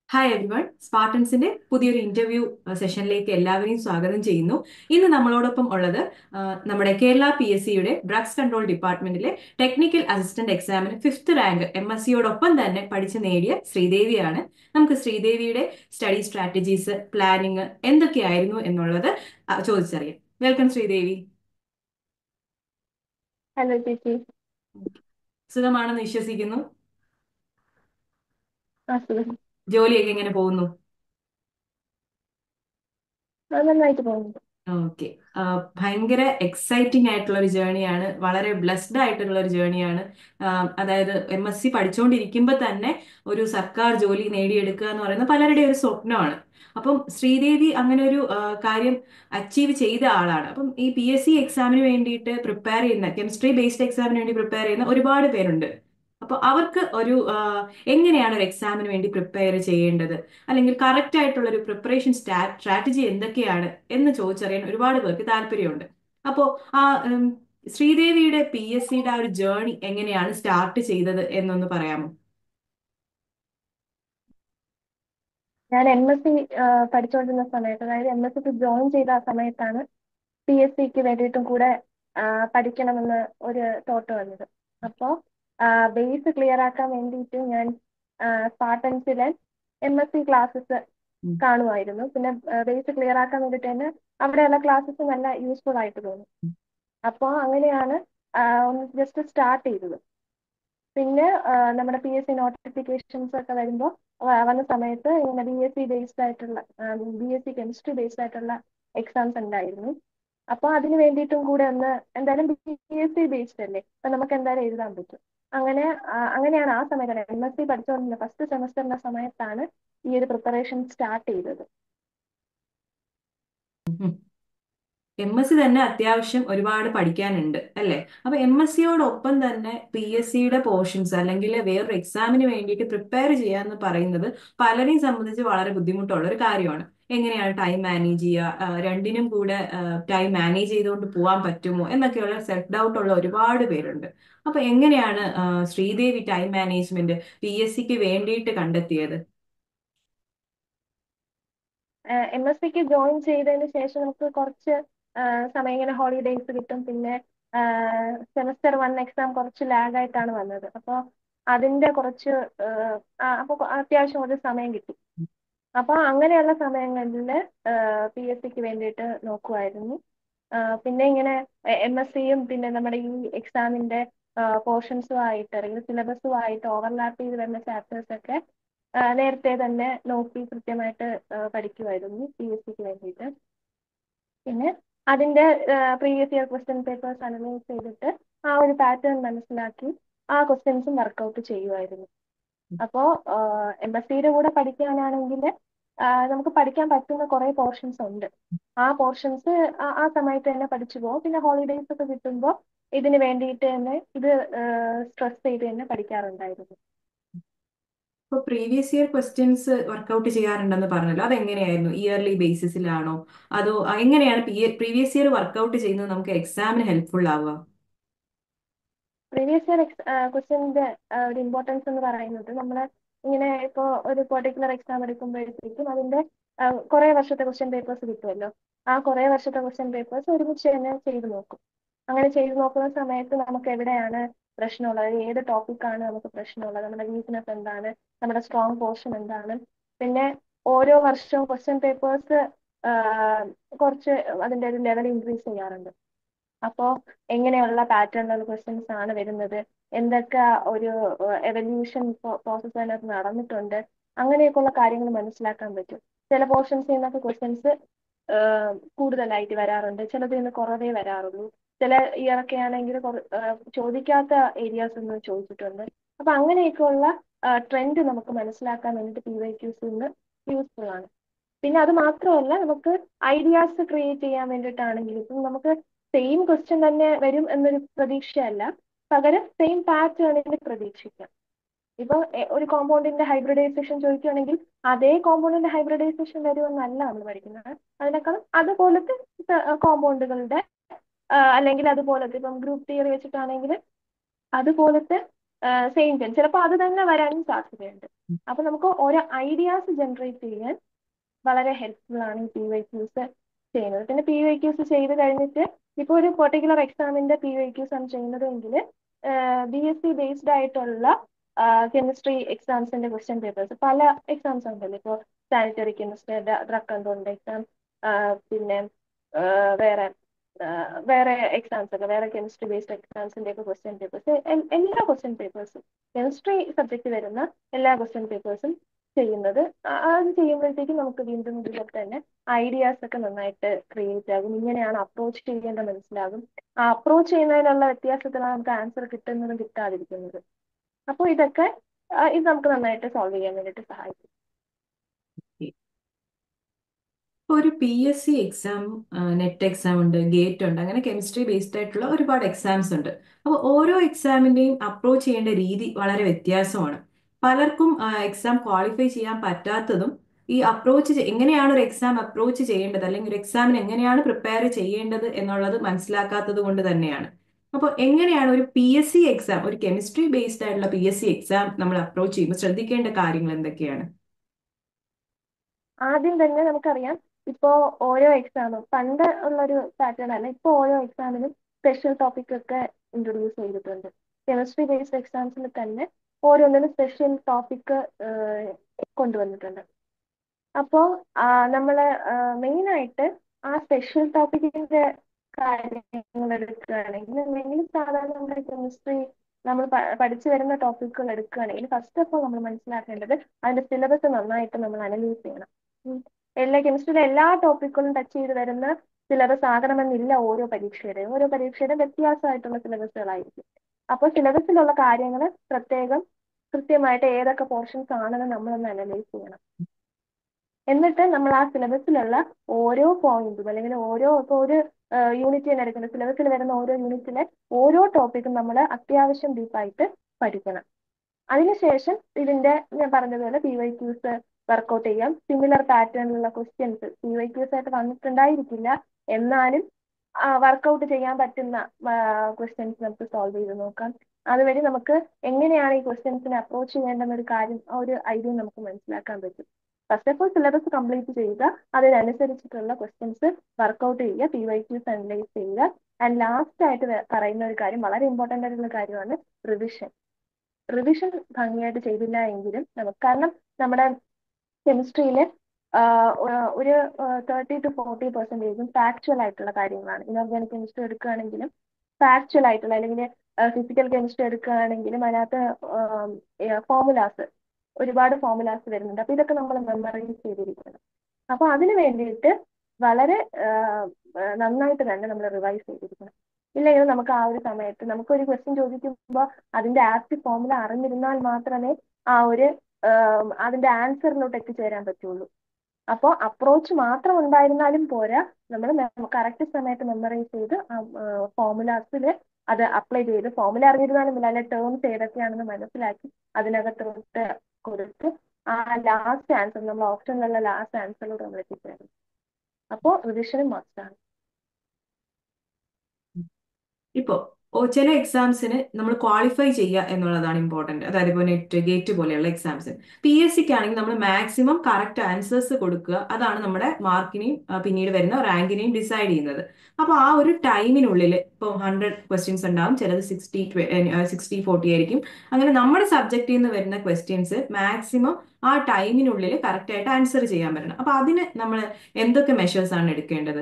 Hi everyone സ്പാർട്ടൻസിന്റെ പുതിയൊരു interview സെഷനിലേക്ക് എല്ലാവരെയും സ്വാഗതം ചെയ്യുന്നു ഇന്ന് നമ്മളോടൊപ്പം ഉള്ളത് ആ, നമ്മുടെ കേരള പി എസ് സിയുടെ ഡ്രഗ്സ് കൺട്രോൾ ഡിപ്പാർട്ട്മെന്റിലെ ടെക്നിക്കൽ അസിസ്റ്റന്റ് എക്സാമിന് ഫിഫ്ത്ത് റാങ്ക് എം എസ് സിയോടൊപ്പം തന്നെ പഠിച്ച് നേടിയ ശ്രീദേവിയാണ് നമുക്ക് ശ്രീദേവിയുടെ സ്റ്റഡി സ്ട്രാറ്റജീസ് പ്ലാനിങ് എന്തൊക്കെയായിരുന്നു എന്നുള്ളത് ആ, ചോദിച്ചറിയാം വെൽക്കം ശ്രീദേവി ഹലോ ചേച്ചി സുഖമാണെന്ന് വിശ്വസിക്കുന്നു ആ സുഖം ജോലിയൊക്കെ എങ്ങനെ പോകുന്നു ആ നന്നായിട്ട് പോകുന്നുണ്ട് ഓക്കെ ഭയങ്കര എക്സൈറ്റിംഗ് ആയിട്ടുള്ള ഒരു ജേണിയാണ് വളരെ ബ്ലെസ്ഡ് ആയിട്ടുള്ള ഒരു ജേണിയാണ് അതായത് എം എസ് സി പഠിച്ചുകൊണ്ടിരിക്കുമ്പോൾ തന്നെ ഒരു സർക്കാർ ജോലി നേടിയെടുക്കുക എന്ന് പറയുന്നത് പലരുടെയും ഒരു സ്വപ്നമാണ് അപ്പം ശ്രീദേവി അങ്ങനെ ഒരു ആ, കാര്യം അച്ചീവ് ചെയ്ത ആളാണ് അപ്പം ഈ പി എസ് സി എക്സാമിന് വേണ്ടിയിട്ട് പ്രിപ്പയർ ചെയ്യുന്ന കെമിസ്ട്രി ബേസ്ഡ് എക്സാമിന് വേണ്ടി പ്രിപ്പയർ ചെയ്യുന്ന ഒരുപാട് പേരുണ്ട് അപ്പൊ അവർക്ക് ഒരു ആ, എങ്ങനെയാണ് ഒരു എക്സാമിന് വേണ്ടി പ്രിപ്പയർ ചെയ്യേണ്ടത് അല്ലെങ്കിൽ കറക്റ്റ് ആയിട്ടുള്ള ഒരു പ്രിപ്പറേഷൻ സ്ട്രാറ്റജി എന്തൊക്കെയാണ് എന്ന് ചോദിച്ചറിയാൻ ഒരുപാട് പേർക്ക് താല്പര്യമുണ്ട് അപ്പോൾ ആ ഉം, ശ്രീദേവിയുടെ പി എസ് സിയുടെ ആ ഒരു ജേർണി എങ്ങനെയാണ് സ്റ്റാർട്ട് ചെയ്തത് എന്നൊന്ന് പറയാമോ ഞാൻ എം എസ് സി പഠിച്ചുകൊണ്ടിരുന്ന സമയത്ത് അതായത് എം എസ് സിക്ക് ജോയിൻ ചെയ്ത ആ സമയത്താണ് പി എസ് സിക്ക് വേണ്ടിയിട്ടും കൂടെ ആ, പഠിക്കണമെന്ന് ഒരു തോട്ട് വന്നത് അപ്പോൾ ബേസ് ക്ലിയർ ആക്കാൻ വേണ്ടിയിട്ട് ഞാൻ സ്പാർട്ടൻസിലെ എം എസ് സി ക്ലാസ്സസ് ഉം. കാണുമായിരുന്നു പിന്നെ ബേസ് ക്ലിയർ ആക്കാൻ വേണ്ടിയിട്ട് തന്നെ അവിടെയുള്ള ക്ലാസ്സസ് നല്ല യൂസ്ഫുൾ ആയിട്ട് തോന്നി അപ്പോൾ അങ്ങനെയാണ് ആ, ഒന്ന് ജസ്റ്റ് സ്റ്റാർട്ട് ചെയ്തത് പിന്നെ ആ, നമ്മുടെ പി എസ് സി നോട്ടിഫിക്കേഷൻസ് ഒക്കെ വരുമ്പോൾ വന്ന സമയത്ത് ഇങ്ങനെ ബി എസ് സി ബേസ്ഡ് ആയിട്ടുള്ള B S C chemistry based ആയിട്ടുള്ള എക്സാംസ് ഉണ്ടായിരുന്നു അപ്പോൾ അതിന് വേണ്ടിയിട്ടും കൂടെ ഒന്ന് എന്തായാലും ബി എസ് സി ബേസ്ഡ് അല്ലേ അപ്പൊ നമുക്ക് എന്തായാലും എഴുതാൻ പറ്റും അങ്ങനെ ആ, അങ്ങനെയാണ് ആ സമയത്ത് എം എസ് സി പഠിച്ചുകൊണ്ടിരുന്ന ഫസ്റ്റ് സെമസ്റ്ററിന്റെ സമയത്താണ് ഈ ഒരു പ്രിപ്പറേഷൻ സ്റ്റാർട്ട് ചെയ്തത് എം എസ് സി തന്നെ അത്യാവശ്യം ഒരുപാട് പഠിക്കാനുണ്ട് അല്ലേ അപ്പൊ എം എസ് സിയോടൊപ്പം തന്നെ പി എസ് സിയുടെ പോർഷൻസ് അല്ലെങ്കിൽ വേറൊരു എക്സാമിന് വേണ്ടിയിട്ട് പ്രിപ്പയർ ചെയ്യാന്ന് പറയുന്നത് പലരെയും സംബന്ധിച്ച് വളരെ ബുദ്ധിമുട്ടുള്ള ഒരു കാര്യമാണ് എങ്ങനെയാണ് ടൈം മാനേജ് ചെയ്യുക ആ, രണ്ടിനും കൂടെ ടൈം മാനേജ് ചെയ്തുകൊണ്ട് പോകാൻ പറ്റുമോ എന്നൊക്കെയുള്ള സെൽഫ് ഡൗട്ട് ഉള്ള ഒരുപാട് പേരുണ്ട് അപ്പൊ എങ്ങനെയാണ് ആ, Sreedevi time management P S സിക്ക് വേണ്ടിയിട്ട് കണ്ടെത്തിയത് എം എസ് സിക്ക് ജോയിൻ ചെയ്തതിന് ശേഷം നമുക്ക് കുറച്ച് ആ, സമയം ഇങ്ങനെ ഹോളിഡേയ്സ് കിട്ടും പിന്നെ സെമസ്റ്റർ വൺ എക്സാം കുറച്ച് ലാഗ് ആയിട്ടാണ് വന്നത് അപ്പോൾ അതിന്റെ കുറച്ച് അപ്പോൾ അത്യാവശ്യം ഒരു സമയം കിട്ടി അപ്പോൾ അങ്ങനെയുള്ള സമയങ്ങളിൽ പി എസ് സിക്ക് വേണ്ടിയിട്ട് നോക്കുമായിരുന്നു ആ, പിന്നെ ഇങ്ങനെ എം എസ് സിയും പിന്നെ നമ്മുടെ ഈ എക്സാമിന്റെ പോർഷൻസും ആയിട്ട് അല്ലെങ്കിൽ സിലബസും ആയിട്ട് ഓവർലാപ്പ് ചെയ്ത് വരുന്ന ചാപ്റ്റേഴ്സ് ഒക്കെ ആ, നേരത്തെ തന്നെ നോക്കി കൃത്യമായിട്ട് ആ, പഠിക്കുമായിരുന്നു പി എസ് സിക്ക് വേണ്ടിയിട്ട് പിന്നെ അതിന്റെ previous year question papers analyse ചെയ്തിട്ട് ആ ഒരു പാറ്റേൺ മനസ്സിലാക്കി ആ ക്വസ്റ്റ്യൻസും വർക്കൗട്ട് ചെയ്യുമായിരുന്നു അപ്പോൾ എം എസ് സിയുടെ കൂടെ പഠിക്കാനാണെങ്കിൽ നമുക്ക് പഠിക്കാൻ പറ്റുന്ന കുറേ പോർഷൻസ് ഉണ്ട് ആ പോർഷൻസ് ആ സമയത്ത് തന്നെ പഠിച്ചു പോകും പിന്നെ ഹോളിഡേയ്സ് ഒക്കെ കിട്ടുമ്പോൾ ഇതിന് വേണ്ടിയിട്ട് തന്നെ ഇത് സ്ട്രെസ് ചെയ്ത് തന്നെ പഠിക്കാറുണ്ടായിരുന്നു ഇപ്പൊ പ്രീവിയസ് ഇയർ ക്വസ്റ്റ്യൻസ് വർക്കൗട്ട് ചെയ്യാറുണ്ടെന്ന് പറഞ്ഞല്ലോ അതെങ്ങനെയായിരുന്നു ഇയർലി ബേസിസിലാണോ അതോ ആ, എങ്ങനെയാണ് പ്രീവിയസ് ഇയർ വർക്കൗട്ട് ചെയ്യുന്നത് നമുക്ക് എക്സാമിന് ഹെൽപ്ഫുൾ ആവുക പ്രീവിയസ് ഇയർ ക്വസ്റ്റ്യൻ്റെ ഒരു ഇമ്പോർട്ടൻസ് എന്ന് പറയുന്നത് നമ്മൾ ഇങ്ങനെ ഇപ്പോൾ ഒരു പെർട്ടിക്കുലർ എക്സാം എടുക്കുമ്പോഴത്തേക്കും അതിന്റെ കുറേ വർഷത്തെ ക്വസ്റ്റ്യൻ പേപ്പേഴ്സ് കിട്ടുമല്ലോ ആ കുറേ വർഷത്തെ ക്വസ്റ്റ്യൻ പേപ്പേഴ്സ് ഒരുമിച്ച് തന്നെ ചെയ്ത് നോക്കും അങ്ങനെ ചെയ്ത് നോക്കുന്ന സമയത്ത് നമുക്ക് എവിടെയാണ് പ്രശ്നമുള്ളത് ഏത് ടോപ്പിക്കാണ് നമുക്ക് പ്രശ്നമുള്ളത് നമ്മുടെ വീക്ക്നെസ് എന്താണ് നമ്മുടെ സ്ട്രോങ് പോർഷൻ എന്താണ് പിന്നെ ഓരോ വർഷവും ക്വസ്റ്റ്യൻ പേപ്പേഴ്സ് കുറച്ച് അതിന്റെ ഒരു ലെവൽ ഇൻക്രീസ് ചെയ്യാറുണ്ട് അപ്പോൾ എങ്ങനെയുള്ള പാറ്റേണിലുള്ള ക്വസ്റ്റ്യൻസ് ആണ് വരുന്നത് എന്തൊക്കെ ഒരു എവല്യൂഷൻ പ്രോസസ്സ് അതിനകത്ത് നടന്നിട്ടുണ്ട് അങ്ങനെയൊക്കെയുള്ള കാര്യങ്ങൾ മനസ്സിലാക്കാൻ പറ്റും ചില പോർഷൻസിൽ നിന്നൊക്കെ ക്വസ്റ്റ്യൻസ് കൂടുതലായിട്ട് വരാറുണ്ട് ചിലതിൽ നിന്ന് കുറവേ വരാറുള്ളൂ ചില ഇയറൊക്കെ ആണെങ്കിൽ ചോദിക്കാത്ത ഏരിയാസ് ഒന്നും ചോദിച്ചിട്ടുണ്ട് അപ്പൊ അങ്ങനെയൊക്കെയുള്ള ട്രെൻഡ് നമുക്ക് മനസ്സിലാക്കാൻ വേണ്ടിയിട്ട് പി വൈ ക്യൂസിൽ നിന്ന് യൂസ്ഫുൾ ആണ് പിന്നെ അത് മാത്രമല്ല നമുക്ക് ഐഡിയാസ് ക്രിയേറ്റ് ചെയ്യാൻ വേണ്ടിയിട്ടാണെങ്കിൽ ഇപ്പം നമുക്ക് സെയിം ക്വസ്റ്റ്യൻ തന്നെ വരും എന്നൊരു പ്രതീക്ഷയല്ല പകരം സെയിം പാറ്റേണിൽ പ്രതീക്ഷിക്കാം ഇപ്പൊ ഒരു കോമ്പൗണ്ടിന്റെ ഹൈബ്രിഡൈസേഷൻ ചോദിക്കുകയാണെങ്കിൽ അതേ കോമ്പൗണ്ടിന്റെ ഹൈബ്രിഡൈസേഷൻ വരുമെന്നല്ല നമ്മൾ പഠിക്കുന്നത് അതിനേക്കാളും അതുപോലത്തെ കോമ്പൗണ്ടുകളുടെ അല്ലെങ്കിൽ അതുപോലത്തെ ഇപ്പം ഗ്രൂപ്പ് തിയറി വെച്ചിട്ടാണെങ്കിൽ അതുപോലത്തെ സെയിം ടൈം ചിലപ്പോൾ അത് തന്നെ വരാനും സാധ്യതയുണ്ട് അപ്പൊ നമുക്ക് ഓരോ ഐഡിയാസ് ജനറേറ്റ് ചെയ്യാൻ വളരെ ഹെൽപ്ഫുൾ ആണ് ഈ പി വൈ ക്യൂസ് ചെയ്യുന്നത് പിന്നെ പി വൈ ക്യൂസ് ചെയ്ത് കഴിഞ്ഞിട്ട് ഇപ്പോൾ ഒരു പെർട്ടിക്കുലർ എക്സാമിന്റെ പി വൈ ക്യൂസ് ആണ് ചെയ്യുന്നതെങ്കിൽ ബി എസ് സി ബേസ്ഡ് ആയിട്ടുള്ള കെമിസ്ട്രി എക്സാംസിന്റെ ക്വസ്റ്റ്യൻ പേപ്പേഴ്സ് പല എക്സാംസ് ഉണ്ടല്ലോ ഇപ്പോൾ സാനിറ്ററി കെമിസ്ട്രി ഡ്രഗ് കൺട്രോളിന്റെ എക്സാം പിന്നെ വേറെ വേറെ എക്സാംസ് ഒക്കെ വേറെ കെമിസ്ട്രി ബേസ്ഡ് എക്സാംസിന്റെ ഒക്കെ ക്വസ്റ്റ്യൻ പേപ്പേഴ്സ് എല്ലാ ക്വസ്റ്റ്യൻ പേപ്പേഴ്സും കെമിസ്ട്രി സബ്ജക്റ്റ് വരുന്ന എല്ലാ ക്വസ്റ്റ്യൻ പേപ്പേഴ്സും ചെയ്യുന്നത് അത് ചെയ്യുമ്പോഴത്തേക്കും നമുക്ക് വീണ്ടും ഇതിലൊക്കെ തന്നെ ഐഡിയാസ് ഒക്കെ നന്നായിട്ട് ക്രിയേറ്റ് ആകും ഇങ്ങനെയാണ് അപ്രോച്ച് ചെയ്യേണ്ടത് മനസ്സിലാകും ആ അപ്രോച്ച് ചെയ്യുന്നതിനുള്ള വ്യത്യാസത്തിലാണ് നമുക്ക് ആൻസർ കിട്ടുന്നതും കിട്ടാതിരിക്കുന്നത് അപ്പോൾ ഇതൊക്കെ ഇത് നമുക്ക് നന്നായിട്ട് സോൾവ് ചെയ്യാൻ വേണ്ടിയിട്ട് സഹായിക്കും ഒരു P S C exam net exam ഉണ്ട് ഗേറ്റ് ഉണ്ട് അങ്ങനെ കെമിസ്ട്രി ബേസ്ഡ് ആയിട്ടുള്ള ഒരുപാട് എക്സാംസ് ഉണ്ട് അപ്പോൾ ഓരോ എക്സാമിന്റെയും അപ്രോച്ച് ചെയ്യേണ്ട രീതി വളരെ വ്യത്യാസമാണ് പലർക്കും എക്സാം ക്വാളിഫൈ ചെയ്യാൻ പറ്റാത്തതും ഈ അപ്രോച്ച് എങ്ങനെയാണ് ഒരു എക്സാം അപ്രോച്ച് ചെയ്യേണ്ടത് അല്ലെങ്കിൽ ഒരു എക്സാമിന് എങ്ങനെയാണ് പ്രിപ്പയർ ചെയ്യേണ്ടത് എന്നുള്ളത് മനസ്സിലാക്കാത്തത് കൊണ്ട് തന്നെയാണ് അപ്പോൾ എങ്ങനെയാണ് ഒരു പി എസ് സി എക്സാം ഒരു കെമിസ്ട്രി ബേസ്ഡ് ആയിട്ടുള്ള പി എസ് സി എക്സാം നമ്മൾ അപ്രോച്ച് ചെയ്യുമ്പോൾ ശ്രദ്ധിക്കേണ്ട കാര്യങ്ങൾ എന്തൊക്കെയാണ് ആദ്യം തന്നെ നമുക്കറിയാം ഇപ്പോ ഓരോ എക്സാമും പണ്ട് ഉള്ളൊരു പാറ്റേൺ അല്ല ഇപ്പോൾ ഓരോ എക്സാമിനും സ്പെഷ്യൽ ടോപ്പിക് ഒക്കെ ഇൻട്രൊഡ്യൂസ് ചെയ്തിട്ടുണ്ട് കെമിസ്ട്രി ബേസ്ഡ് എക്സാംസിൽ തന്നെ ഓരോന്നിനും സ്പെഷ്യൽ ടോപ്പിക് കൊണ്ടുവന്നിട്ടുണ്ട് അപ്പോൾ നമ്മൾ മെയിനായിട്ട് ആ സ്പെഷ്യൽ ടോപ്പിക്കിന്റെ കാര്യങ്ങൾ എടുക്കുകയാണെങ്കിൽ അല്ലെങ്കിൽ സാധാരണ നമ്മുടെ കെമിസ്ട്രി നമ്മൾ പഠിച്ചു വരുന്ന ടോപ്പിക്കുകൾ എടുക്കുകയാണെങ്കിൽ ഫസ്റ്റ് ഓഫ് ഓൾ നമ്മൾ മനസ്സിലാക്കേണ്ടത് അതിന്റെ സിലബസ് നന്നായിട്ട് നമ്മൾ അനലൈസ് ചെയ്യണം എല്ലാ കെമിസ്ട്രിയിലെ എല്ലാ ടോപ്പിക്കുകളും ടച്ച് ചെയ്ത് വരുന്ന സിലബസ് ആകണമെന്നില്ല ഓരോ പരീക്ഷയുടെയും ഓരോ പരീക്ഷയുടെ വ്യത്യാസമായിട്ടുള്ള സിലബസുകളായിരിക്കും അപ്പോൾ സിലബസിലുള്ള കാര്യങ്ങൾ പ്രത്യേകം കൃത്യമായിട്ട് ഏതൊക്കെ പോർഷൻസ് ആണെന്ന് നമ്മളൊന്ന് അനലൈസ് ചെയ്യണം എന്നിട്ട് നമ്മൾ ആ സിലബസിലുള്ള ഓരോ പോയിന്റും അല്ലെങ്കിൽ ഓരോ ഇപ്പോൾ ഒരു യൂണിറ്റ് തന്നെ എടുക്കുന്നത് സിലബസിൽ വരുന്ന ഓരോ യൂണിറ്റിലെ ഓരോ ടോപ്പിക്കും നമ്മൾ അത്യാവശ്യം ഡീപ്പായിട്ട് പഠിക്കണം അതിനുശേഷം ഇതിന്റെ ഞാൻ പറഞ്ഞതുപോലെ പി വൈ ക്യൂസ് വർക്കൗട്ട് ചെയ്യാം സിമിലർ പാറ്റേണിലുള്ള ക്വസ്റ്റ്യൻസ് പി വൈ ക്യൂസ് ആയിട്ട് വന്നിട്ടുണ്ടായിരിക്കില്ല എന്നാലും വർക്കൗട്ട് ചെയ്യാൻ പറ്റുന്ന ക്വസ്റ്റ്യൻസ് നമുക്ക് സോൾവ് ചെയ്ത് നോക്കാം അതുവഴി നമുക്ക് എങ്ങനെയാണ് ഈ ക്വസ്റ്റ്യൻസിനെ അപ്രോച്ച് ചെയ്യേണ്ടെന്ന ഒരു കാര്യം ആ ഒരു ഐഡിയ നമുക്ക് മനസ്സിലാക്കാൻ പറ്റും first of all syllabus complete ചെയ്യുക അതിനനുസരിച്ചിട്ടുള്ള ക്വസ്റ്റ്യൻസ് വർക്കൗട്ട് ചെയ്യുക പി വൈ ക്യൂസ് അനലൈസ് ചെയ്യുക ആൻഡ് ലാസ്റ്റ് ആയിട്ട് പറയുന്ന ഒരു കാര്യം വളരെ ഇമ്പോർട്ടൻ്റ് ആയിട്ടുള്ള കാര്യമാണ് റിവിഷൻ റിവിഷൻ ഭംഗിയായിട്ട് ചെയ്തില്ല എങ്കിലും നമുക്ക് കാരണം നമ്മുടെ കെമിസ്ട്രിയിൽ ഒരു തേർട്ടി ടു ഫോർട്ടി പെർസെൻറ്റേജും ഫാക്ച്വൽ ആയിട്ടുള്ള കാര്യങ്ങളാണ് ഇനോർഗാനിക് കെമിസ്ട്രി എടുക്കുകയാണെങ്കിലും ഫാക്ച്വൽ ആയിട്ടുള്ള അല്ലെങ്കിൽ ഫിസിക്കൽ കെമിസ്ട്രി എടുക്കുകയാണെങ്കിലും അതിനകത്ത് ഫോമുലാസ് ഒരുപാട് ഫോമുലാസ് വരുന്നുണ്ട് അപ്പൊ ഇതൊക്കെ നമ്മൾ മെമ്മറൈസ് ചെയ്തിരിക്കണം അപ്പൊ അതിന് വേണ്ടിയിട്ട് വളരെ നന്നായിട്ട് തന്നെ നമ്മൾ റിവൈസ് ചെയ്തിരിക്കണം ഇല്ലെങ്കിൽ നമുക്ക് ആ ഒരു സമയത്ത് നമുക്ക് ഒരു ക്വസ്റ്റ്യൻ ചോദിക്കുമ്പോൾ അതിന്റെ ആപ്റ്റ് ഫോമുല അറിഞ്ഞിരുന്നാൽ മാത്രമേ ആ ഒരു അതിന്റെ ആൻസറിലോട്ട് എത്തിച്ചേരാൻ പറ്റുള്ളൂ അപ്പോൾ അപ്രോച്ച് മാത്രം ഉണ്ടായിരുന്നാലും പോരാ നമ്മൾ കറക്റ്റ് സമയത്ത് മെമ്മറൈസ് ചെയ്ത് ഫോമുലാസിൽ അത് അപ്ലൈ ചെയ്ത് ഫോമുല അറിഞ്ഞിരുന്നാലും ഇല്ല അല്ലെ ടേംസ് ഏതൊക്കെയാണെന്ന് മനസ്സിലാക്കി അതിനകത്തോട്ട് കൊടുത്ത് ആ ലാസ്റ്റ് ആൻസർ നമ്മൾ ഓപ്ഷനിലുള്ള ലാസ്റ്റ് ആൻസറിലോട്ട് നമ്മൾ എത്തിച്ചേരും അപ്പോൾ റിവിഷനും മസ്റ്റാണ് ഇപ്പോ ഓ ചില എക്സാംസിന് നമ്മൾ ക്വാളിഫൈ ചെയ്യുക എന്നുള്ളതാണ് ഇമ്പോർട്ടന്റ് അതായത് ഇപ്പോൾ നെറ്റ് ഗേറ്റ് പോലെയുള്ള എക്സാംസിന് പി എസ് സിക്ക് ആണെങ്കിൽ നമ്മൾ മാക്സിമം കറക്റ്റ് ആൻസേഴ്സ് കൊടുക്കുക അതാണ് നമ്മുടെ മാർക്കിനെയും പിന്നീട് വരുന്ന റാങ്കിനെയും ഡിസൈഡ് ചെയ്യുന്നത് അപ്പോൾ ആ ഒരു ടൈമിനുള്ളിൽ ഇപ്പോൾ ഹൺഡ്രഡ് ക്വസ്റ്റ്യൻസ് ഉണ്ടാവും ചിലത് സിക്സ്റ്റി സിക്സ്റ്റി ഫോർട്ടി ആയിരിക്കും അങ്ങനെ നമ്മുടെ സബ്ജക്റ്റിൽ നിന്ന് വരുന്ന ക്വസ്റ്റ്യൻസ് മാക്സിമം ആ ടൈമിനുള്ളിൽ കറക്റ്റ് ആയിട്ട് ആൻസർ ചെയ്യാൻ പറ്റണം അപ്പോൾ അതിന് നമ്മൾ എന്തൊക്കെ മെഷേഴ്സ് ആണ് എടുക്കേണ്ടത്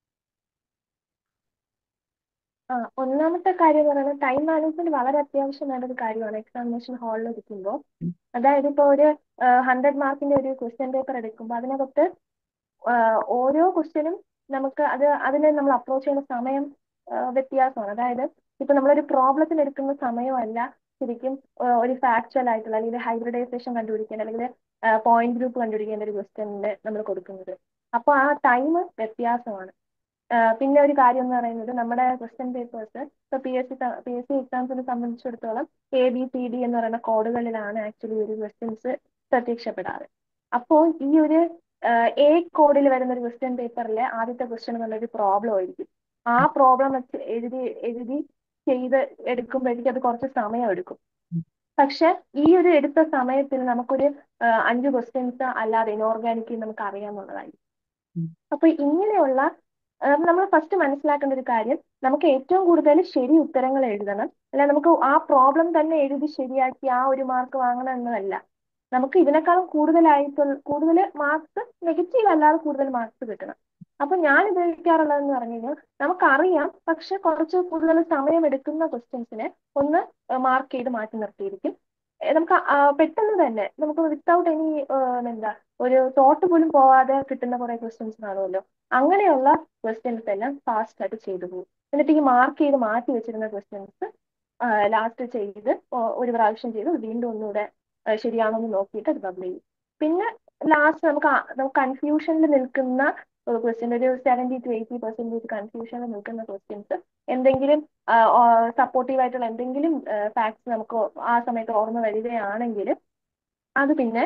ആ ഒന്നാമത്തെ കാര്യം എന്ന് പറയുന്നത് ടൈം മാനേജ്മെന്റ് വളരെ അത്യാവശ്യം വേണ്ട ഒരു കാര്യമാണ് എക്സാമിനേഷൻ ഹാളിൽ ഇരിക്കുമ്പോൾ അതായത് ഇപ്പോൾ ഒരു ഹൺഡ്രഡ് മാർക്കിന്റെ ഒരു ക്വസ്റ്റ്യൻ പേപ്പർ എടുക്കുമ്പോൾ അതിനകത്ത് ഓരോ ക്വസ്റ്റ്യനും നമുക്ക് അത് അതിനെ നമ്മൾ അപ്രോച്ച് ചെയ്യുന്ന സമയം വ്യത്യാസമാണ് അതായത് ഇപ്പൊ നമ്മളൊരു പ്രോബ്ലത്തിന് എടുക്കുന്ന സമയമല്ല ശരിക്കും ഒരു ഫാക്ച്വൽ ആയിട്ടുള്ള അല്ലെങ്കിൽ ഹൈബ്രിഡൈസേഷൻ കണ്ടുപിടിക്കേണ്ട അല്ലെങ്കിൽ പോയിന്റ് ഗ്രൂപ്പ് കണ്ടുപിടിക്കേണ്ട ഒരു ക്വസ്റ്റ്യനിന് നമ്മൾ കൊടുക്കുന്നത് അപ്പോൾ ആ ടൈം വ്യത്യാസമാണ് പിന്നെ ഒരു കാര്യം എന്ന് പറയുന്നത് നമ്മുടെ ക്വസ്റ്റ്യൻ പേപ്പേഴ്സ് ഇപ്പൊ P S C P S C എക്സാംസിനെ സംബന്ധിച്ചിടത്തോളം എ ബി സി ഡി എന്ന് പറയുന്ന കോഡുകളിലാണ് ആക്ച്വലി ഒരു ക്വസ്റ്റ്യൻസ് പ്രത്യക്ഷപ്പെടാറ് അപ്പോൾ ഈ ഒരു എ കോഡിൽ വരുന്ന ഒരു ക്വസ്റ്റ്യൻ പേപ്പറിലെ ആദ്യത്തെ ക്വസ്റ്റ്യൻ എന്നുള്ളൊരു പ്രോബ്ലം ആയിരിക്കും ആ പ്രോബ്ലം വെച്ച് എഴുതി എഴുതി ചെയ്ത് എടുക്കുമ്പോഴേക്കും അത് കുറച്ച് സമയം എടുക്കും പക്ഷെ ഈ ഒരു എടുത്ത സമയത്തിൽ നമുക്കൊരു ആ, അഞ്ച് ക്വസ്റ്റ്യൻസ് അല്ലാതെ ഇനോർഗാനിക്കിൽ നമുക്ക് അറിയാമെന്നുള്ളതായി ഉം. അപ്പൊ ഇങ്ങനെയുള്ള നമ്മൾ ഫസ്റ്റ് മനസ്സിലാക്കേണ്ട ഒരു കാര്യം നമുക്ക് ഏറ്റവും കൂടുതൽ ശരി ഉത്തരങ്ങൾ എഴുതണം അല്ല നമുക്ക് ആ പ്രോബ്ലം തന്നെ എഴുതി ശരിയാക്കി ആ ഒരു മാർക്ക് വാങ്ങണം എന്നതല്ല നമുക്ക് ഇതിനേക്കാളും കൂടുതലായിട്ടുള്ള കൂടുതൽ മാർക്സ് നെഗറ്റീവ് അല്ലാതെ കൂടുതൽ മാർക്സ് കിട്ടണം അപ്പൊ ഞാൻ ഉപയോഗിക്കാറുള്ളതെന്ന് പറഞ്ഞു കഴിഞ്ഞാൽ നമുക്കറിയാം പക്ഷെ കുറച്ച് കൂടുതൽ സമയം എടുക്കുന്ന ക്വസ്റ്റ്യൻസിനെ ഒന്ന് മാർക്ക് ചെയ്ത് മാറ്റി നിർത്തിയിരിക്കും ഏ, നമുക്ക് ആ, പെട്ടെന്ന് തന്നെ നമുക്ക് വിത്തൗട്ട് എനി എന്താ ഒരു തോട്ട് പോലും പോവാതെ കിട്ടുന്ന കുറെ ക്വസ്റ്റ്യൻസ് കാണുമല്ലോ അങ്ങനെയുള്ള ക്വസ്റ്റ്യൻസ് എല്ലാം ഫാസ്റ്റ് ആയിട്ട് ചെയ്തു പോകും എന്നിട്ട് ഈ മാർക്ക് ചെയ്ത് മാറ്റി വെച്ചിരുന്ന ക്വസ്റ്റ്യൻസ് ലാസ്റ്റ് ചെയ്ത് ഒ- ഒരു പ്രാവശ്യം ചെയ്ത് വീണ്ടും ഒന്നുകൂടെ ആ, ശരിയാണോ എന്ന് നോക്കിയിട്ട് അത് ബബിൾ ചെയ്യും പിന്നെ ലാസ്റ്റ് നമുക്ക് ആ- നമുക്ക് കൺഫ്യൂഷനിൽ നിൽക്കുന്ന ക്വസ്റ്റ്യൻ ഒരു സെവൻറ്റി ടു എയ്റ്റി പെർസെൻറ്റേജ് കൺഫ്യൂഷനിൽ നിൽക്കുന്ന ക്വസ്റ്റ്യൻസ് എന്തെങ്കിലും സപ്പോർട്ടീവ് ആയിട്ടുള്ള എന്തെങ്കിലും ഫാക്ട്സ് നമുക്ക് ആ സമയത്ത് ഓർമ്മ വരികയാണെങ്കിൽ അത് പിന്നെ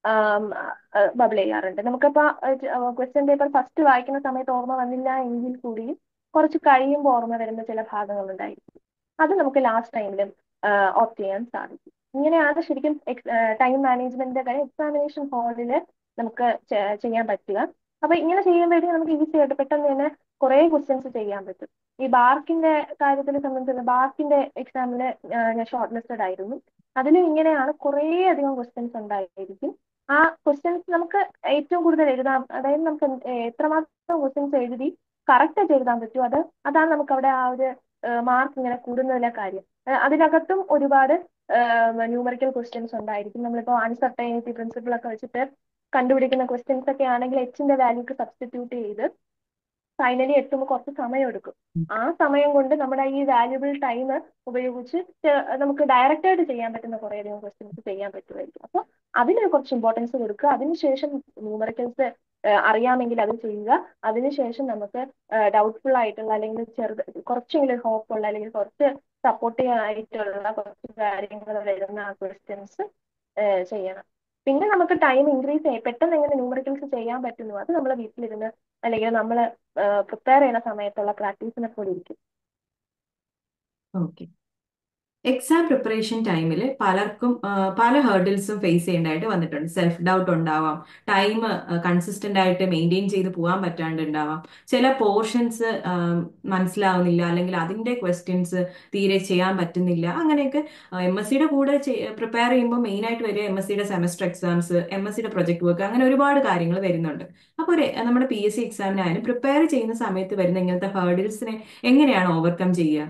ബബിൾ ചെയ്യാറുണ്ട് നമുക്കിപ്പോ ക്വസ്റ്റ്യൻ പേപ്പർ ഫസ്റ്റ് വായിക്കുന്ന സമയത്ത് ഓർമ്മ വന്നില്ല എങ്കിൽ കൂടിയും കുറച്ച് കഴിയുമ്പോൾ ഓർമ്മ വരുന്ന ചില ഭാഗങ്ങൾ ഉണ്ടായിരിക്കും അത് നമുക്ക് ലാസ്റ്റ് ടൈമിലും ഓപ്റ്റ് ചെയ്യാൻ സാധിക്കും ഇങ്ങനെയാണ് ശരിക്കും ടൈം മാനേജ്മെന്റിന്റെ കാര്യം എക്സാമിനേഷൻ ഹാളിൽ നമുക്ക് ചെ- ചെയ്യാൻ പറ്റുക അപ്പൊ ഇങ്ങനെ ചെയ്യുമ്പോഴത്തേക്കും നമുക്ക് ഈസി ആയിട്ട് പെട്ടെന്ന് തന്നെ കുറെ ക്വസ്റ്റ്യൻസ് ചെയ്യാൻ പറ്റും ഈ ബാർക്കിന്റെ കാര്യത്തിൽ സംബന്ധിച്ചുള്ള ബാർക്കിന്റെ എക്സാമിന് ഞാൻ ഷോർട്ട് ലിസ്റ്റഡ് ആയിരുന്നു അതിലും ഇങ്ങനെയാണ് കുറേ അധികം ക്വസ്റ്റ്യൻസ് ഉണ്ടായിരിക്കും ആ ക്വസ്റ്റ്യൻസ് നമുക്ക് ഏറ്റവും കൂടുതൽ എഴുതാം അതായത് നമുക്ക് എന്ത്- ഏ, എത്രമാത്രം ക്വസ്റ്റ്യൻസ് എഴുതി കറക്റ്റ് ആയിട്ട് എഴുതാൻ പറ്റും അത് അതാണ് നമുക്ക് അവിടെ ആ ഒരു മാർക്ക് ഇങ്ങനെ കൂടുന്നതിലെ കാര്യം ഏ, അതിനകത്തും ഒരുപാട് ന്യൂമറിക്കൽ ക്വസ്റ്റ്യൻസ് ഉണ്ടായിരിക്കും നമ്മളിപ്പോൾ അൺസർട്ടൈനിറ്റി പ്രിൻസിപ്പിൾ ഒക്കെ വെച്ചിട്ട് കണ്ടുപിടിക്കുന്ന ക്വസ്റ്റ്യൻസ് ഒക്കെ ആണെങ്കിൽ എച്ചിന്റെ വാല്യൂക്ക് സബ്സ്റ്റിറ്റ്യൂട്ട് ചെയ്ത് ഫൈനലി എത്തുമ്പോൾ കുറച്ച് സമയം എടുക്കും ആ സമയം കൊണ്ട് നമ്മുടെ ഈ വാല്യുബിൾ ടൈം ഉപയോഗിച്ച് ചെ- നമുക്ക് ഡയറക്റ്റ് ആയിട്ട് ചെയ്യാൻ പറ്റുന്ന കുറേയധികം ക്വസ്റ്റ്യൻസ് ചെയ്യാൻ പറ്റുമായിരിക്കും അപ്പോൾ അതിന് കുറച്ച് ഇമ്പോർട്ടൻസ് കൊടുക്കുക അതിനുശേഷം ന്യൂമറിക്കൽസ് അറിയാമെങ്കിൽ അത് ചെയ്യുക അതിനുശേഷം നമുക്ക് ഡൗട്ട്ഫുൾ ആയിട്ടുള്ള അല്ലെങ്കിൽ ചെറുത് കുറച്ചെങ്കിലും ഹോപ്പ് ഉള്ള അല്ലെങ്കിൽ കുറച്ച് സപ്പോർട്ടീവ് ആയിട്ടുള്ള കുറച്ച് കാര്യങ്ങൾ വരുന്ന ക്വസ്റ്റ്യൻസ് ചെയ്യണം പിന്നെ നമുക്ക് ടൈം ഇൻക്രീസ് ചെയ്യും പെട്ടെന്ന് എങ്ങനെ ന്യൂമറിക്കൽസ് ചെയ്യാൻ പറ്റുന്നു അത് നമ്മൾ വീട്ടിലിരുന്ന് അല്ലെങ്കിൽ നമ്മൾ പ്രിപ്പയർ ചെയ്യുന്ന സമയത്തുള്ള പ്രാക്ടീസിനെ പോലെ ഇരിക്കും ഓക്കെ എക്സാം പ്രിപ്പറേഷൻ ടൈമിൽ പലർക്കും ആ, പല ഹേർഡിൽസും ഫേസ് ചെയ്യേണ്ടതായിട്ട് വന്നിട്ടുണ്ട് സെൽഫ് ഡൗട്ട് ഉണ്ടാവാം ടൈം കൺസിസ്റ്റന്റ് ആയിട്ട് മെയിൻറ്റെയിൻ ചെയ്ത് പോകാൻ പറ്റാണ്ട് ഉണ്ടാവാം ചില പോർഷൻസ് മനസ്സിലാവുന്നില്ല അല്ലെങ്കിൽ അതിന്റെ ക്വസ്റ്റ്യൻസ് തീരെ ചെയ്യാൻ പറ്റുന്നില്ല അങ്ങനെയൊക്കെ എം എസ് സിയുടെ കൂടെ പ്രിപ്പയർ ചെയ്യുമ്പോൾ മെയിൻ ആയിട്ട് വരിക എം എസ് സിയുടെ സെമസ്റ്റർ എക്സാംസ് എം എസ് സിയുടെ പ്രൊജക്ട് വർക്ക് അങ്ങനെ ഒരുപാട് കാര്യങ്ങൾ വരുന്നുണ്ട് അപ്പോൾ ഒരു നമ്മുടെ പി എസ് സി എക്സാമിനായാലും പ്രിപ്പയർ ചെയ്യുന്ന സമയത്ത് വരുന്ന ഇങ്ങനത്തെ ഹേർഡിൽസിനെ എങ്ങനെയാണ് ഓവർകം ചെയ്യുക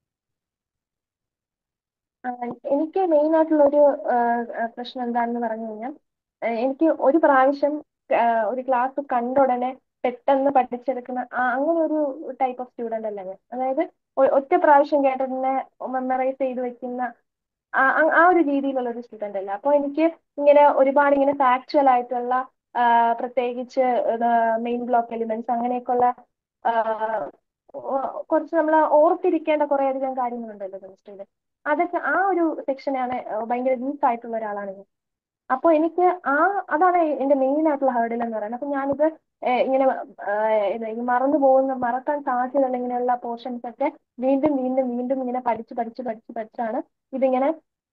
ആ, എനിക്ക് മെയിൻ ആയിട്ടുള്ള ഒരു പ്രശ്നം എന്താണെന്ന് പറഞ്ഞു കഴിഞ്ഞാൽ ആ, എനിക്ക് ഒരു പ്രാവശ്യം ആ, ഒരു ക്ലാസ് കണ്ട ഉടനെ പെട്ടെന്ന് പഠിച്ചെടുക്കുന്ന ആ, അങ്ങനെ ഒരു ടൈപ്പ് ഓഫ് സ്റ്റുഡന്റ് അല്ല ഞാൻ അതായത് ഒ- ഒറ്റ പ്രാവശ്യം കേട്ടതിനെ മെമ്മറൈസ് ചെയ്ത് വെക്കുന്ന ആ ആ- ആ ഒരു രീതിയിലുള്ള ഒരു സ്റ്റുഡന്റ് അല്ല അപ്പോൾ എനിക്ക് ഇങ്ങനെ ഒരുപാട് ഇങ്ങനെ ഫാക്ച്വൽ ആയിട്ടുള്ള ആ, പ്രത്യേകിച്ച് മെയിൻ ബ്ലോക്ക് എലിമെന്റ്സ് അങ്ങനെയൊക്കെയുള്ള ആ, ഒ- കുറച്ച് നമ്മൾ ഓർത്തിരിക്കേണ്ട കുറെ അധികം കാര്യങ്ങളുണ്ടല്ലോ കെമിസ്ട്രിയിൽ അതൊക്കെ ആ ഒരു സെക്ഷനാണ് ഭയങ്കര വീക്ക് ആയിട്ടുള്ള ഒരാളാണ് ഞാൻ അപ്പോൾ എനിക്ക് ആ അതാണ് എന്റെ മെയിൻ ആയിട്ടുള്ള ഹേർഡിൽ എന്ന് പറയുന്നത് അപ്പൊ ഞാനിത് ഏഹ് ഇങ്ങനെ ഏഹ് ഇത് ഈ മറന്നു പോകുന്ന മറക്കാൻ സാധ്യതയുള്ള ഇങ്ങനെയുള്ള പോർഷൻസ് ഒക്കെ വീണ്ടും വീണ്ടും വീണ്ടും ഇങ്ങനെ പഠിച്ച് പഠിച്ച് പഠിച്ച് പഠിച്ചാണ് ഇതിങ്ങനെ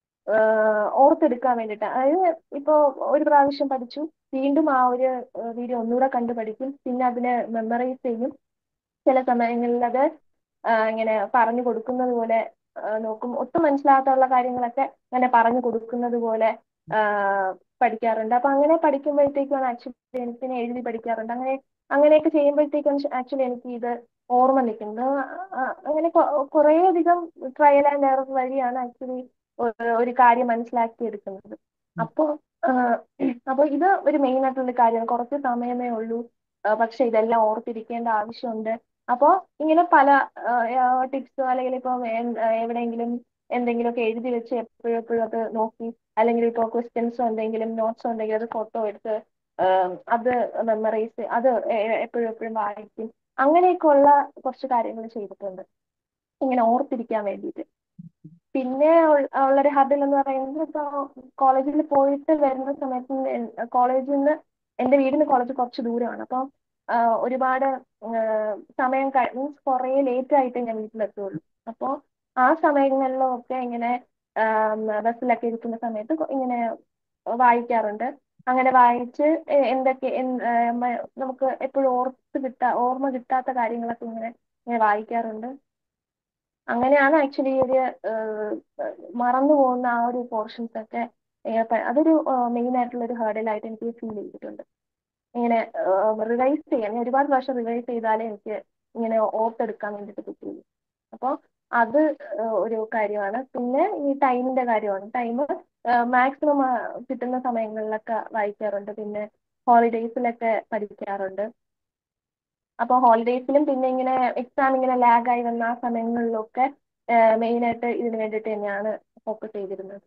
ഏഹ് ഓർത്തെടുക്കാൻ വേണ്ടിയിട്ട് അതായത് ഇപ്പോ ഒരു പ്രാവശ്യം പഠിച്ചു വീണ്ടും ആ ഒരു വീഡിയോ ഒന്നുകൂടെ കണ്ടു പഠിക്കും പിന്നെ അതിനെ മെമ്മറൈസ് ചെയ്യും ചില സമയങ്ങളിൽ അത് ആ, ഇങ്ങനെ പറഞ്ഞു കൊടുക്കുന്നത് പോലെ ആ, നോക്കും ഒട്ടും മനസ്സിലാകാത്തുള്ള കാര്യങ്ങളൊക്കെ അങ്ങനെ പറഞ്ഞു കൊടുക്കുന്നത് പോലെ ആ, പഠിക്കാറുണ്ട് അപ്പൊ അങ്ങനെ പഠിക്കുമ്പോഴത്തേക്കാണ് ആക്ച്വലി എനിക്ക് പിന്നെ എഴുതി പഠിക്കാറുണ്ട് അങ്ങനെ അങ്ങനെയൊക്കെ ചെയ്യുമ്പോഴത്തേക്കും ആക്ച്വലി എനിക്ക് ഇത് ഓർമ്മ നിൽക്കുന്നത് ആ, അങ്ങനെ കുറേ അധികം ട്രയൽ ആൻഡ് എറർ വഴിയാണ് ആക്ച്വലി ഒരു കാര്യം മനസ്സിലാക്കി എടുക്കുന്നത് അപ്പോ ആ, അപ്പൊ ഇത് ഒരു മെയിൻ ആയിട്ടുള്ള കാര്യമാണ് കുറച്ച് സമയമേ ഉള്ളൂ ആ, പക്ഷെ ഇതെല്ലാം ഓർത്തിരിക്കേണ്ട ആവശ്യമുണ്ട് അപ്പോൾ ഇങ്ങനെ പല ടിപ്സോ അല്ലെങ്കിൽ ഇപ്പോൾ എവിടെയെങ്കിലും എന്തെങ്കിലുമൊക്കെ എഴുതി വെച്ച് എപ്പോഴും എപ്പോഴും അത് നോക്കി അല്ലെങ്കിൽ ഇപ്പോൾ ക്വസ്റ്റ്യൻസോ എന്തെങ്കിലും നോട്ട്സോ ഉണ്ടെങ്കിൽ അത് ഫോട്ടോ എടുത്ത് ആ, അത് മെമ്മറൈസ് അത് എ- എപ്പോഴും എപ്പോഴും വായിക്കും അങ്ങനെയൊക്കെയുള്ള കുറച്ച് കാര്യങ്ങൾ ചെയ്തിട്ടുണ്ട് ഇങ്ങനെ ഓർത്തിരിക്കാൻ വേണ്ടിയിട്ട് പിന്നെ ഉൾ- ഉള്ളൊരു ഹർഡിൽ എന്ന് പറയുന്നത് ഇപ്പോൾ കോളേജിൽ പോയിട്ട് വരുന്ന സമയത്ത് കോളേജിൽ നിന്ന് എൻ്റെ വീടിന് കോളേജ് കുറച്ച് ദൂരമാണ് അപ്പോൾ ഒരുപാട് ആ, സമയം മീൻസ് കുറേ ലേറ്റ് ആയിട്ട് ഞാൻ വീട്ടിലെത്തുള്ളൂ അപ്പോൾ ആ സമയങ്ങളിലൊക്കെ ഇങ്ങനെ ബസ്സിലൊക്കെ ഇരിക്കുന്ന സമയത്ത് ഇങ്ങനെ വായിക്കാറുണ്ട് അങ്ങനെ വായിച്ച് എ- എന്തൊക്കെ എന്ത് ആ, മ- നമുക്ക് എപ്പോഴും ഓർത്ത് കിട്ടാ ഓർമ്മ കിട്ടാത്ത കാര്യങ്ങളൊക്കെ ഇങ്ങനെ ഇങ്ങനെ വായിക്കാറുണ്ട് അങ്ങനെയാണ് ആക്ച്വലി ഒരു ഏഹ്, മറന്നു പോകുന്ന ആ ഒരു പോർഷൻസ് ഒക്കെ ഏഹ്, പ- അതൊരു മെയിൻ ആയിട്ടുള്ള ഒരു ഹേർഡിലായിട്ട് എനിക്ക് ഫീൽ ചെയ്തിട്ടുണ്ട് ഇങ്ങനെ റിവൈസ് ചെയ്യാൻ ഞാൻ ഒരുപാട് പ്രാവശ്യം റിവൈസ് ചെയ്താലേ എനിക്ക് ഇങ്ങനെ ഓർത്തെടുക്കാൻ വേണ്ടിയിട്ട് പറ്റുള്ളൂ അപ്പോൾ അത് ഏഹ്, ഒരു കാര്യമാണ് പിന്നെ ഈ ടൈമിന്റെ കാര്യമാണ് ടൈം മാക്സിമം കിട്ടുന്ന സമയങ്ങളിലൊക്കെ വായിക്കാറുണ്ട് പിന്നെ ഹോളിഡേയ്സിലൊക്കെ പഠിക്കാറുണ്ട് അപ്പോൾ ഹോളിഡേയ്സിലും പിന്നെ ഇങ്ങനെ എക്സാം ഇങ്ങനെ ലാഗായി വന്ന ആ സമയങ്ങളിലൊക്കെ മെയിനായിട്ട് ഇതിന് വേണ്ടിയിട്ട് തന്നെയാണ് ഫോക്കസ് ചെയ്തിരുന്നത്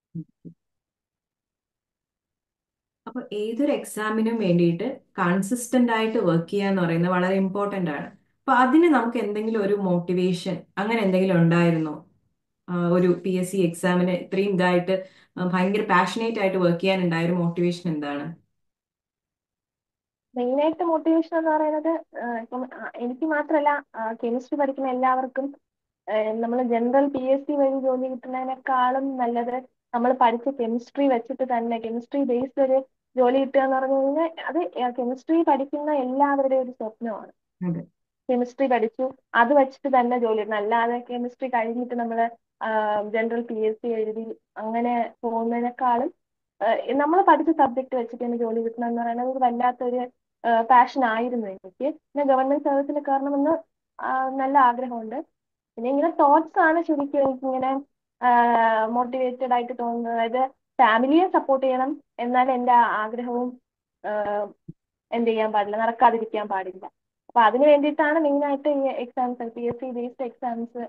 അപ്പൊ ഏതൊരു എക്സാമിനും വേണ്ടിയിട്ട് കൺസിസ്റ്റന്റ് ആയിട്ട് വർക്ക് ചെയ്യുക എന്ന് പറയുന്നത് വളരെ ഇമ്പോർട്ടന്റ് ആണ് അപ്പൊ അതിന് നമുക്ക് എന്തെങ്കിലും ഒരു മോട്ടിവേഷൻ അങ്ങനെ എന്തെങ്കിലും ഉണ്ടായിരുന്നോ ആ, ഒരു പി എസ് സി എക്സാമിന് ഇത്രയും ഇതായിട്ട് ആ, ഭയങ്കര പാഷനേറ്റ് ആയിട്ട് വർക്ക് ചെയ്യാനുണ്ടായ ഒരു മോട്ടിവേഷൻ എന്താണ് മെയിനായിട്ട് മോട്ടിവേഷൻ എന്ന് പറയുന്നത് ആഹ് ഇപ്പം ആഹ് എനിക്ക് മാത്രമല്ല കെമിസ്ട്രി പഠിക്കുന്ന എല്ലാവർക്കും നമ്മൾ ജനറൽ പി എസ് സി വഴി ജോലി കിട്ടുന്നതിനേക്കാളും നല്ലത് നമ്മൾ പഠിച്ച കെമിസ്ട്രി വെച്ചിട്ട് തന്നെ കെമിസ്ട്രി ബേസ്ഡ് ഒരു ജോലി കിട്ടുക എന്ന് പറഞ്ഞു കഴിഞ്ഞാൽ അത് കെമിസ്ട്രി പഠിക്കുന്ന എല്ലാവരുടെയും ഒരു സ്വപ്നമാണ് അതെ കെമിസ്ട്രി പഠിച്ചു അത് വെച്ചിട്ട് തന്നെ ജോലി കിട്ടണം അല്ലാതെ കെമിസ്ട്രി കഴിഞ്ഞിട്ട് നമ്മൾ ജനറൽ പി എസ് സി എഴുതി അങ്ങനെ പോകുന്നതിനേക്കാളും നമ്മൾ പഠിച്ച സബ്ജക്ട് വെച്ചിട്ട് തന്നെ ജോലി കിട്ടണം എന്ന് പറയുന്നത് ഒരു വല്ലാത്തൊരു പാഷൻ ആയിരുന്നു എനിക്ക് പിന്നെ ഗവൺമെന്റ് സർവീസിൽ കയറണമെന്ന് ആ, നല്ല ആഗ്രഹമുണ്ട് പിന്നെ ഇങ്ങനെ തോട്ട്സ് ആണ് ശരിക്കും എനിക്കിങ്ങനെ മോട്ടിവേറ്റഡ് ആയിട്ട് തോന്നുന്നത് അതായത് ഫാമിലിയെ സപ്പോർട്ട് ചെയ്യണം എന്നാൽ എൻ്റെ ആഗ്രഹവും ആഹ്, എന്ത് ചെയ്യാൻ പാടില്ല നടക്കാതിരിക്കാൻ പാടില്ല അപ്പൊ അതിന് വേണ്ടിയിട്ടാണ് മെയിൻ ആയിട്ട് ഈ exams P S C based exams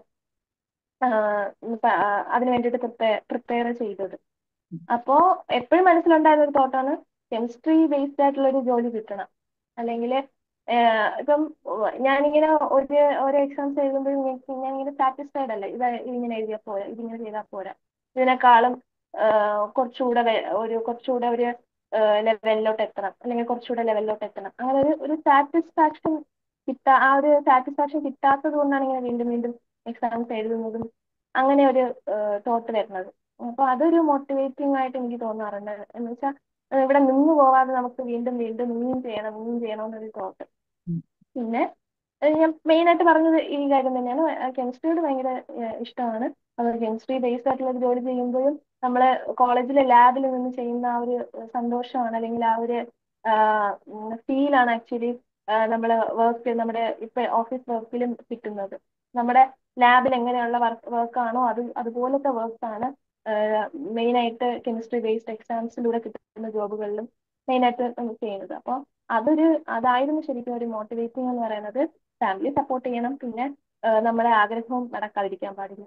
അതിന് വേണ്ടിയിട്ട് പ്രിപ്പയർ പ്രിപ്പയർ ചെയ്തത് അപ്പോ എപ്പോഴും മനസ്സിലുണ്ടായിരുന്ന ഒരു തോട്ടാണ് കെമിസ്ട്രി ബേസ്ഡ് ആയിട്ടുള്ള ഒരു ജോലി കിട്ടണം അല്ലെങ്കിൽ ഇപ്പം ഞാനിങ്ങനെ ഒരു ഓരോ എക്സാംസ് എഴുതുമ്പോഴും എനിക്ക് ഞാൻ ഇങ്ങനെ സാറ്റിസ്ഫൈഡ് അല്ല ഇത് ഇതിങ്ങനെ എഴുതിയാൽ പോരാ ഇതിങ്ങനെ ചെയ്താൽ പോരാ ഇതിനേക്കാളും ആഹ് കുറച്ചുകൂടെ വെ- ഒരു കുറച്ചുകൂടെ ഒരു ലെവലിലോട്ട് എത്തണം അല്ലെങ്കിൽ കുറച്ചുകൂടെ ലെവലിലോട്ട് എത്തണം അങ്ങനെ ഒരു ഒരു സാറ്റിസ്ഫാക്ഷൻ കിട്ടാ ആ ഒരു സാറ്റിസ്ഫാക്ഷൻ കിട്ടാത്തത് കൊണ്ടാണ് ഇങ്ങനെ വീണ്ടും വീണ്ടും എക്സാംസ് എഴുതുന്നതും അങ്ങനെ ഒരു തോട്ട് വരുന്നത് അപ്പൊ അതൊരു മോട്ടിവേറ്റിംഗ് ആയിട്ട് എനിക്ക് തോന്നാറുണ്ട് എന്ന് വെച്ചാൽ ഇവിടെ നിന്ന് പോവാതെ നമുക്ക് വീണ്ടും വീണ്ടും ഇനിയും ചെയ്യണം ഇനിയും ചെയ്യണം എന്നൊരു തോട്ട് പിന്നെ ഏഹ് ഞാൻ മെയിൻ ആയിട്ട് പറഞ്ഞത് ഈ കാര്യം തന്നെയാണ് കെമിസ്ട്രിയോട് ഭയങ്കര ഏഹ് ഇഷ്ടമാണ് അത് കെമിസ്ട്രി ബേസ്ഡ് ആയിട്ടുള്ള ഒരു ജോലി ചെയ്യുമ്പോഴും നമ്മള് കോളേജിലെ ലാബിൽ നിന്ന് ചെയ്യുന്ന ആ ഒരു സന്തോഷമാണ് അല്ലെങ്കിൽ ആ ഒരു ഫീലാണ് ആക്ച്വലി നമ്മൾ വർക്ക് നമ്മുടെ ഇപ്പൊ ഓഫീസ് വർക്കിലും കിട്ടുന്നത് നമ്മുടെ ലാബിൽ എങ്ങനെയുള്ള വർക്ക് വർക്കാണോ അത് അതുപോലത്തെ വർക്കാണ് മെയിൻ ആയിട്ട് കെമിസ്ട്രി ബേസ്ഡ് എക്സാംസിലൂടെ കിട്ടുന്ന ജോബുകളിലും മെയിൻ ആയിട്ട് നമ്മൾ ചെയ്യുന്നത് അപ്പോൾ അതൊരു അതായിരുന്നു ശരിക്കും ഒരു മോട്ടിവേറ്റിംഗ് എന്ന് പറയുന്നത് ഫാമിലി സപ്പോർട്ട് ചെയ്യണം പിന്നെ ആ, നമ്മുടെ ആഗ്രഹവും നടക്കാതിരിക്കാൻ പാടില്ല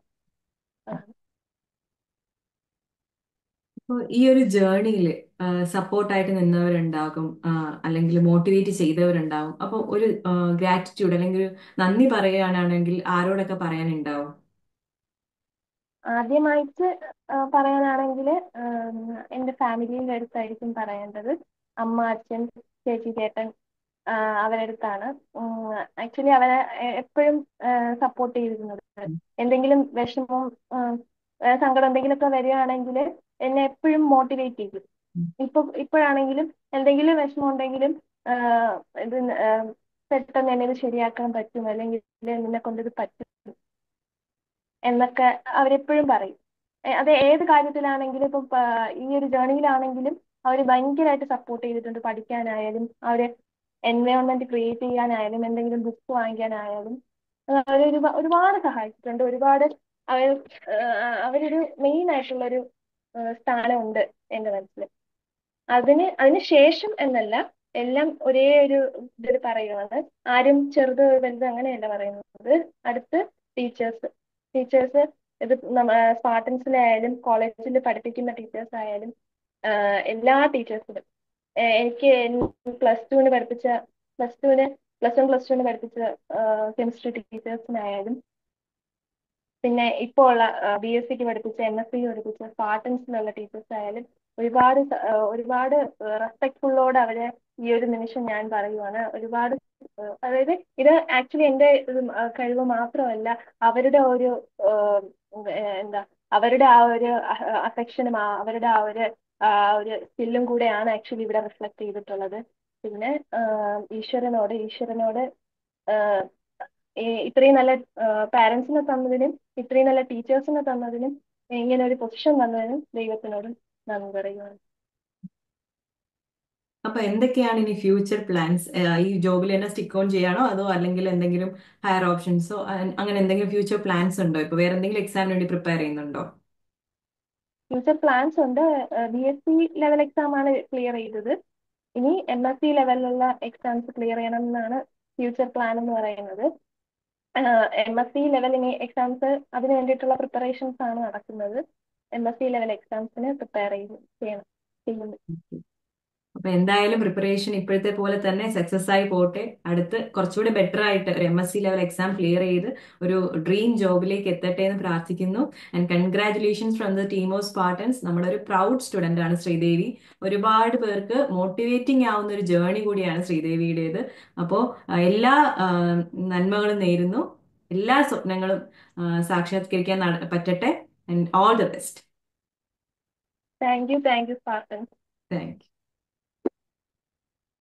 അപ്പോൾ ഈ ഒരു ജേർണിയിൽ സപ്പോർട്ടായിട്ട് നിന്നവരുണ്ടാകും ആ, അല്ലെങ്കിൽ മോട്ടിവേറ്റ് ചെയ്തവരുണ്ടാകും അപ്പോൾ ഒരു ഗ്രാറ്റിറ്റ്യൂഡ് അല്ലെങ്കിൽ ഒരു നന്ദി പറയുകയാണെങ്കിൽ ആരോടൊക്കെ പറയാനുണ്ടാവും ആദ്യമായിട്ട് ആ, പറയാനാണെങ്കിൽ എൻ്റെ ഫാമിലിയുടെ അടുത്തായിരിക്കും പറയേണ്ടത് അമ്മ അച്ഛൻ ചേച്ചി ചേട്ടൻ ആ, അവരുടെ അടുത്താണ് ആക്ച്വലി അവരെ എപ്പോഴും സപ്പോർട്ട് ചെയ്തിരുന്നത് എന്തെങ്കിലും വിഷമം ആ, ആ, സങ്കടം എന്തെങ്കിലുമൊക്കെ വരികയാണെങ്കിൽ എന്നെ എപ്പോഴും മോട്ടിവേറ്റ് ചെയ്യും ഇപ്പൊ ഇപ്പോഴാണെങ്കിലും എന്തെങ്കിലും വിഷമം ഉണ്ടെങ്കിലും ആ, ഇത് ആ, പെട്ടെന്ന് എന്നെ ഇത് ശരിയാക്കാൻ പറ്റും അല്ലെങ്കിൽ നിന്നെ കൊണ്ടിത് പറ്റും എന്നൊക്കെ അവരെപ്പോഴും പറയും എ- അത് ഏത് കാര്യത്തിലാണെങ്കിലും ഇപ്പം പ- ഈ ഒരു ജേർണിയിലാണെങ്കിലും അവർ ഭയങ്കരമായിട്ട് സപ്പോർട്ട് ചെയ്തിട്ടുണ്ട് പഠിക്കാനായാലും അവര് എൻവയോൺമെന്റ് ക്രിയേറ്റ് ചെയ്യാനായാലും എന്തെങ്കിലും ബുക്ക് വാങ്ങിക്കാനായാലും അവർ ഒരുപാട് സഹായിച്ചിട്ടുണ്ട് ഒരുപാട് അവർ അവരൊരു മെയിൻ ആയിട്ടുള്ള ഒരു സ്ഥാനമുണ്ട് എൻ്റെ മനസ്സിൽ അതിന് അതിന് ശേഷം എന്നല്ല എല്ലാം ഒരേ ഒരു ഇതിൽ പറയുകയാണ് ആരും ചെറുത് വലുത് അങ്ങനെയല്ല പറയുന്നത് അടുത്ത് ടീച്ചേഴ്സ് ടീച്ചേഴ്സ് ഇത് സ്പാർട്ടൻസിലായാലും കോളേജിൽ പഠിപ്പിക്കുന്ന ടീച്ചേഴ്സ് ആയാലും ആഹ് എല്ലാ ടീച്ചേഴ്സിനും എനിക്ക് പ്ലസ് ടുവിന് പഠിപ്പിച്ച പ്ലസ് ടുവിന് പ്ലസ് വൺ പ്ലസ് ടുവിന് പഠിപ്പിച്ച കെമിസ്ട്രി ടീച്ചേഴ്സിനായാലും പിന്നെ ഇപ്പോൾ ഉള്ള ബി എസ് സിക്ക് പഠിപ്പിച്ച എം എസ് സിക്ക് പഠിപ്പിച്ച സ്പാർട്ടൻസിലുള്ള ടീച്ചേഴ്സ് ആയാലും ഒരുപാട് സ- ആ, ഒരുപാട് റെസ്പെക്ട്ഫുള്ളോടെ അവരെ ഈ ഒരു നിമിഷം ഞാൻ പറയുവാണ് ഒരുപാട് ആ, അതായത് ഇത് ആക്ച്വലി എൻ്റെ ഇത് കഴിവ് മാത്രമല്ല അവരുടെ ഒരു ആ, എന്താ അവരുടെ ആ ഒരു അഫെക്ഷനും അവരുടെ ആ ഒരു ആ ഒരു സ്കില്ലും കൂടെയാണ് ആക്ച്വലി ഇവിടെ റിഫ്ലക്ട് ചെയ്തിട്ടുള്ളത് പിന്നെ ഈശ്വരനോട് ഈശ്വരനോട് ഇത്രയും നല്ല പാരൻസിനെ തന്നതിനും ഇത്രയും നല്ല ടീച്ചേഴ്സിനെ തന്നതിനും ഇങ്ങനെ ഒരു പൊസിഷൻ തന്നതിനും ദൈവത്തിനോട് നന്ദി പറയുകയാണ് അപ്പൊ എന്തൊക്കെയാണ് ഇനി ഫ്യൂച്ചർ പ്ലാൻസ് ഈ ജോബിൽ തന്നെ സ്റ്റിക്ക് ഓൺ ചെയ്യാണോ അതോ അല്ലെങ്കിൽ എന്തെങ്കിലും ഹയർ ഓപ്ഷൻസോ അങ്ങനെ എന്തെങ്കിലും ഫ്യൂച്ചർ പ്ലാൻസ് ഉണ്ടോ ഇപ്പൊ വേറെ എന്തെങ്കിലും എക്സാമിന് വേണ്ടി പ്രിപ്പയർ ചെയ്യുന്നുണ്ടോ ഫ്യൂച്ചർ പ്ലാൻസ് ഉണ്ട് B S C level exam ആണ് ക്ലിയർ ചെയ്തത് ഇനി എം എസ് സി ലെവലിലുള്ള എക്സാംസ് ക്ലിയർ ചെയ്യണം എന്നാണ് ഫ്യൂച്ചർ പ്ലാൻ എന്ന് പറയുന്നത് എം എസ് സി ലെവൽ ഇനി എക്സാംസ് അതിന് വേണ്ടിയിട്ടുള്ള പ്രിപ്പറേഷൻസ് ആണ് നടക്കുന്നത് എം എസ് സി ലെവൽ എക്സാംസിന് പ്രിപ്പയർ ചെയ്ത് ചെയ്യണം ചെയ്യുന്നു അപ്പൊ എന്തായാലും പ്രിപ്പറേഷൻ ഇപ്പോഴത്തെ പോലെ തന്നെ സക്സസ് ആയി പോട്ടെ അടുത്ത് കുറച്ചുകൂടി ബെറ്റർ ആയിട്ട് ഒരു M S C level exam clear ചെയ്ത് ഒരു ഡ്രീം ജോബിലേക്ക് എത്തട്ടെ എന്ന് പ്രാർത്ഥിക്കുന്നു and congratulations from the team of Spartans നമ്മുടെ ഒരു പ്രൗഡ് സ്റ്റുഡന്റ് ആണ് ശ്രീദേവി ഒരുപാട് പേർക്ക് മോട്ടിവേറ്റിംഗ് ആവുന്ന ഒരു ജേർണി കൂടിയാണ് ശ്രീദേവിയുടേത് അപ്പോൾ എല്ലാ നന്മകളും നേരുന്നു എല്ലാ സ്വപ്നങ്ങളും സാക്ഷാത്കരിക്കാൻ പറ്റട്ടെ and all the best thank you thank you Spartans thank U